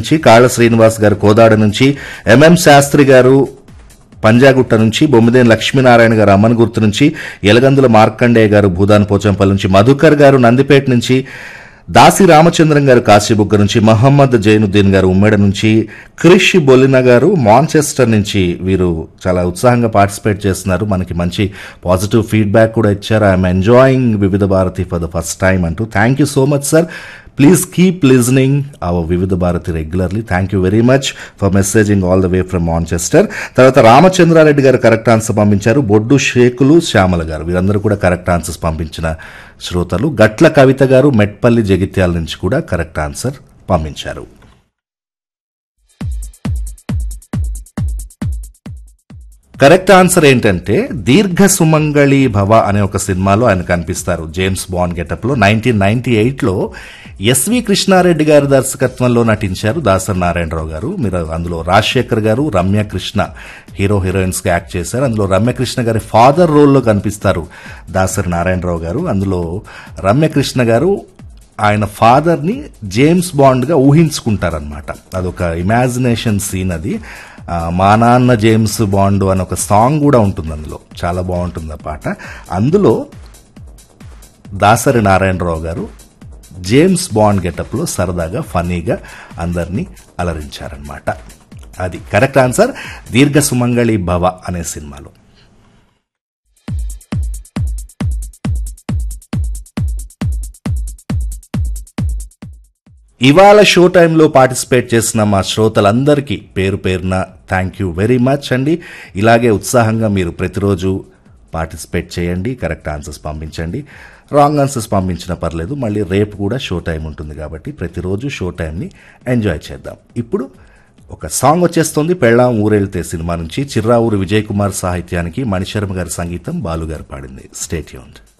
నుంచి కాళ్ళ శ్రీనివాస్ గారు కోదాడ నుంచి ఎంఎం శాస్త్రి గారు పంజాగుట్ట నుంచి బొమ్మిదేని లక్ష్మీనారాయణ గారు అమ్మన్ గుర్తు నుంచి ఎలగందుల మార్కండేయ గారు భూదాన్ పోచంపల్లి నుంచి మధుకర్ గారు నందిపేట నుంచి దాసి రామచంద్రం గారు కాశీబుగ్గ నుంచి మహమ్మద్ జైనుద్దీన్ గారు ఉమ్మేడ నుంచి క్రిష్ బొలిన గారు మాంచెస్టర్ నుంచి వీరు చాలా ఉత్సాహంగా పార్టిసిపేట్ చేస్తున్నారు మనకి మంచి పాజిటివ్ ఫీడ్బ్యాక్ కూడా ఇచ్చారు I'm enjoying Vividha Bharati for the first time అంటూ thank you so much sir please keep listening our Vividha Bharati regularly thank you very much for messaging all the way from Manchester తర్వాత రామచంద్రారెడ్డి గారు కరెక్ట్ ఆన్సర్ పంపించారు బొడ్డు షేకులు శ్యామల గారు వీరందరూ కూడా correct answers పంపించిన శ్రోతలు గట్ల కవిత గారు మెట్పల్లి జగిత్యాల నుంచి కూడా కరెక్ట్ ఆన్సర్ పంపించారు కరెక్ట్ ఆన్సర్ ఏంటంటే దీర్ఘ సుమంగళి భవ అనే ఒక సినిమాలో ఆయన కనిపిస్తారు జేమ్స్ బాండ్ గెటప్ లో నైన్టీన్ నైన్టీ ఎయిట్ లో ఎస్వి కృష్ణారెడ్డి గారి దర్శకత్వంలో నటించారు దాసరి నారాయణరావు గారు మీరు అందులో రాజశేఖర్ గారు రమ్య కృష్ణ హీరో హీరోయిన్స్ గా యాక్ట్ చేశారు అందులో రమ్యకృష్ణ గారి ఫాదర్ రోల్లో కనిపిస్తారు దాసరి నారాయణరావు గారు అందులో రమ్యకృష్ణ గారు ఆయన ఫాదర్ ని జేమ్స్ బాండ్ గా ఊహించుకుంటారనమాట అదొక ఇమాజినేషన్ సీన్ అది ఆ, మా నాన్న జేమ్స్ బాండ్ అని ఒక సాంగ్ కూడా ఉంటుంది అందులో చాలా బాగుంటుంది ఆ పాట అందులో దాసరి నారాయణరావు గారు జేమ్స్ బాండ్ గెటప్లో సరదాగా ఫనీగా అందరినీ అలరించారనమాట అది కరెక్ట్ ఆన్సర్ దీర్ఘ సుమంగళి భవ అనే సినిమాలో ఇవాళ షో టైంలో పార్టిసిపేట్ చేసిన మా శ్రోతలందరికీ పేరు పేరున థ్యాంక్ యూ వెరీ మచ్ అండి ఇలాగే ఉత్సాహంగా మీరు ప్రతిరోజు పార్టిసిపేట్ చేయండి కరెక్ట్ ఆన్సర్స్ పంపించండి రాంగ్ ఆన్సర్స్ పంపించినా పర్లేదు మళ్ళీ రేపు కూడా షో టైం ఉంటుంది కాబట్టి ప్రతిరోజు షో టైంని ఎంజాయ్ చేద్దాం ఇప్పుడు ఒక సాంగ్ వచ్చేస్తుంది పెళ్ళాం ఊరెళ్తే సినిమా నుంచి చిర్రావూరు విజయ్ కుమార్ సాహిత్యానికి మణిశర్మ గారి సంగీతం బాలుగారు పాడింది స్టేట్ యూన్డ్